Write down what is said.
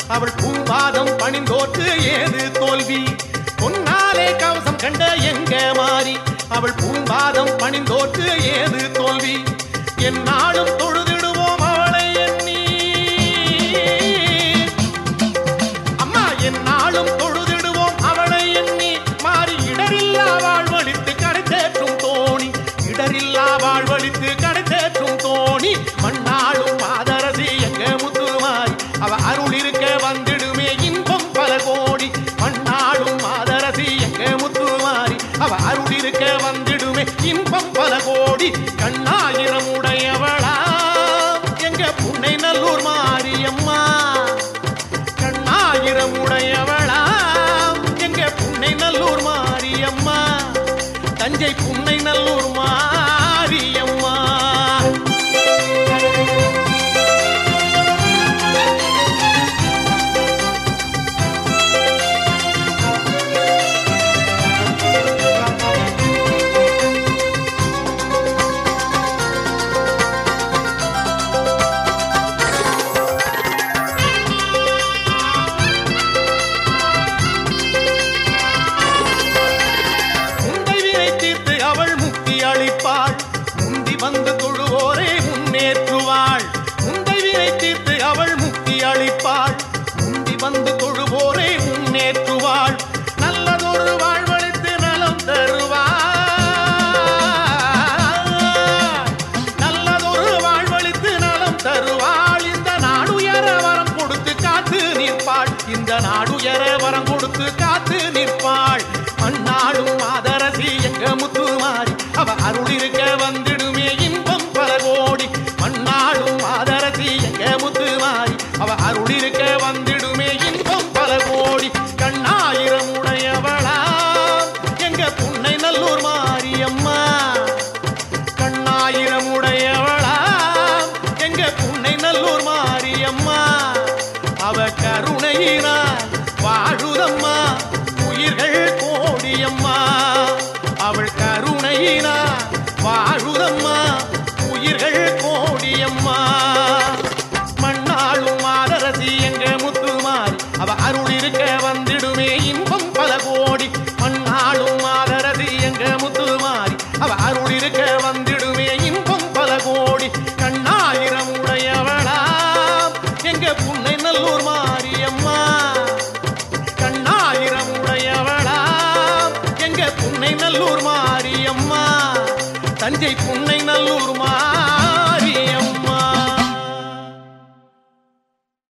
அவள் பூவாதம் பணிந்தோற்று ஏது தோல்வி பொன்னாலே கவசம் கண்ட எங்க மாறி அவள் பூவாதம் பணிந்தோற்று ஏது தோல்வி என்னாலும் தொழுதிடுவோம் அவளை எண்ணி அம்மா என்னாலும் தொழுதிடுவோம் அவளை எண்ணி மாறி இடரில்லா வாழ்வழித்து கடை தேற்றும் தோணி இடரில்லா வாழ்வழித்து கடை தேற்றும் தோணி மண்ணாளும் மாதரசி எங்க முத்துமாரி அவ அருள் இருக்க வந்திடுமே இன்பம் பல கோடி மண்ணாளும் மாதரசி எங்க முத்துமாரி அவ அருள் இருக்க வந்திடுமே இன்பம் பல கோடி கண்ணாயிரம் உடையவளா எங்க புன்னை நல்லூர் மாரியம்மா கண்ணாயிரம் உடையவளா எங்க புன்னை நல்லூர் மாரியம்மா தஞ்சை புன்னை நல்லூர் மாரியம்மா முந்தை வினை தீர்த்து அவள் முக்தி அளிப்பாள் முந்தி வந்து தொழுவோரே முன்னேற்றுவாள் முந்தை வினை தீர்த்து அவள் முக்தி அளிப்பாள் முந்தி வந்து தொழுவோரே முன்னேற்றுவாள் நல்லதொரு வாழ்வழித்து நலம் தருவாள் நல்லதொரு வாழ்வழித்து நலம் தருவாள் இந்த நாடுயர வரம் கொடுத்து காத்து நிற்பாள் இந்த நாடுயர வரம் கொடுத்து காத்து நிற்பாள் மண்ணாடும் மாதரசி எங்க முத்துமாரி அவ அருள் இருக்க வந்திடுமே இன்பம் பல கோடி மண்ணாடும் மாதரசி எங்க முத்துமாரி அவ அருள் இருக்க வந்திடுமே இன்பம் பல கோடி கண்ணாயிரம் உடையவளா எங்க புன்னை நல்லூர் மாரியம்மா கண்ணாயிரம் உடையவளா எங்க புன்னை நல்லூர் மாரியம்மா அவ கருணையினால் வாழுதம்மா உயிர்கள் கோடியம்மா அவள் கருணையினால் வாழுதம்மா உயிர்கள் கோடியம்மா மண்ணாளும் மாதரசி எங்க முத்துமாரி அவ அருள் இருக்க வந்திடுமே இன்பம் பல கோடி மண்ணாளும் மாதரசி எங்க முத்துமாரி அவ அருள் இருக்க வந்திடுமே இன்பம் பல கோடி கண்ணாயிரம் உடையவளாம் எங்க புன்னை நல்லூர் மாரியம்மா கண்ணாயிரம் உடையவளாம் எங்க புன்னை நல்லூர் மாரியம்மா தஞ்சை புன்னை நல்லூர் மா